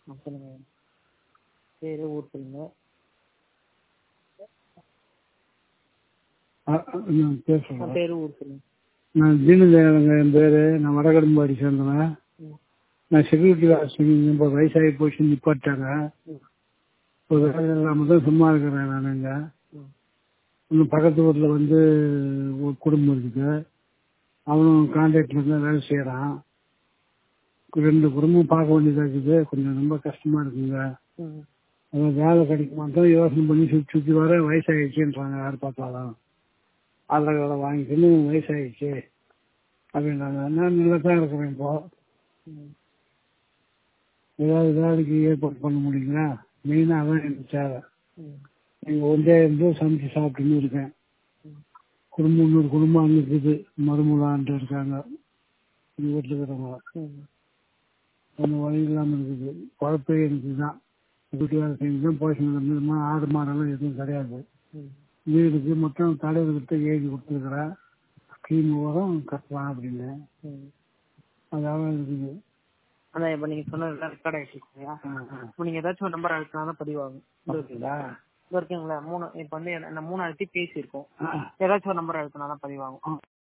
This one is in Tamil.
ஆ சொல்லுங்க பேர் ஊர் சொல்லுங்க ஆ, ஆ, நான் பேர் ஆ, சொல்கிறேன் பேர் ஊர் சொல்லுங்க நான் தீனதயாளங்க என் பேர் நான் வடகடம்பாடி சேர்ந்தவன் ம் நான் செக்யூரிட்டி ஆஃபீஸர் ரொம்ப வயசாகி போச்சு நிப்பாட்டாங்க ம் ஒரு வேலை இல்லாமல் தான் சும்மா இருக்கிறேன் நான் இங்கே ம் இன்னும் பக்கத்து ஊரில் வந்து ஒரு குடும்பம் இருக்குது அவனும் கான்ட்ராக்டில் தான் வேலை செய்கிறான் ரெண்டு குடும்பம் பார்க்க வேண்டியதாக இருக்குது கொஞ்சம் ரொம்ப கஷ்டமாக இருக்குங்க ம் அதான் வேலை கிடைக்குமா தான் யோசனை பண்ணி சுற்றி சுற்றி வர வயசாகிடுச்சுன்றாங்க யார் பார்த்தாலும் ஆதார் கார்டை வாங்கிக்கின்னு வயசாகிடுச்சு அப்படின்றாங்க நான் நல்லா தான் இருக்கிறேன் இப்போ ம் ஏதாவது வேலைக்கு ஏற்பாடு பண்ண முடியுங்களா மெயினாக அதான் எனக்கு தேவை ம் நீங்கள் ஒன்றே இருந்து சமைச்சு சாப்பிட்டுன்னு இருக்கேன் ம் குடும்பம் இன்னொரு குடும்பம் அங்கே இருக்குது மருமலான்ட்டு இருக்காங்க எங்கள் வீட்டில் இருக்கிறவங்க ம் ஒன்றும் வழி இல்லாமல் இருக்குது குழப்பே எனக்கு தான் வீட்டு வேலை செஞ்சு தான் போய் மீதமாக ஆடு மாடெல்லாம் எதுவும் கிடையாது ம் வீடுக்கு மொத்தம் தலைவர்கிட்ட எழுதி கொடுத்துருக்குறேன் ஸ்கீம் வரும் கட்டலாம் அப்படின்னு ம் அதாவது இருக்குது அதான் இப்போ நீங்கள் சொன்னதெல்லாம் ரெக்கார்ட் ஆகிட்டு இல்லையா ஆ ஆ இப்போ நீங்கள் ஏதாச்சும் ஒரு நம்பர் அழுத்தினா தான் பதிவாகும் இது அப்படிங்களா இது இருக்குங்களா மூணு இப்போ வந்து என்ன மூணு அழுத்தி பேசியிருக்கோம் ஆ ஏதாச்சும் ஒரு நம்பர் அழுத்தினா தான் பதிவாகும் ஆ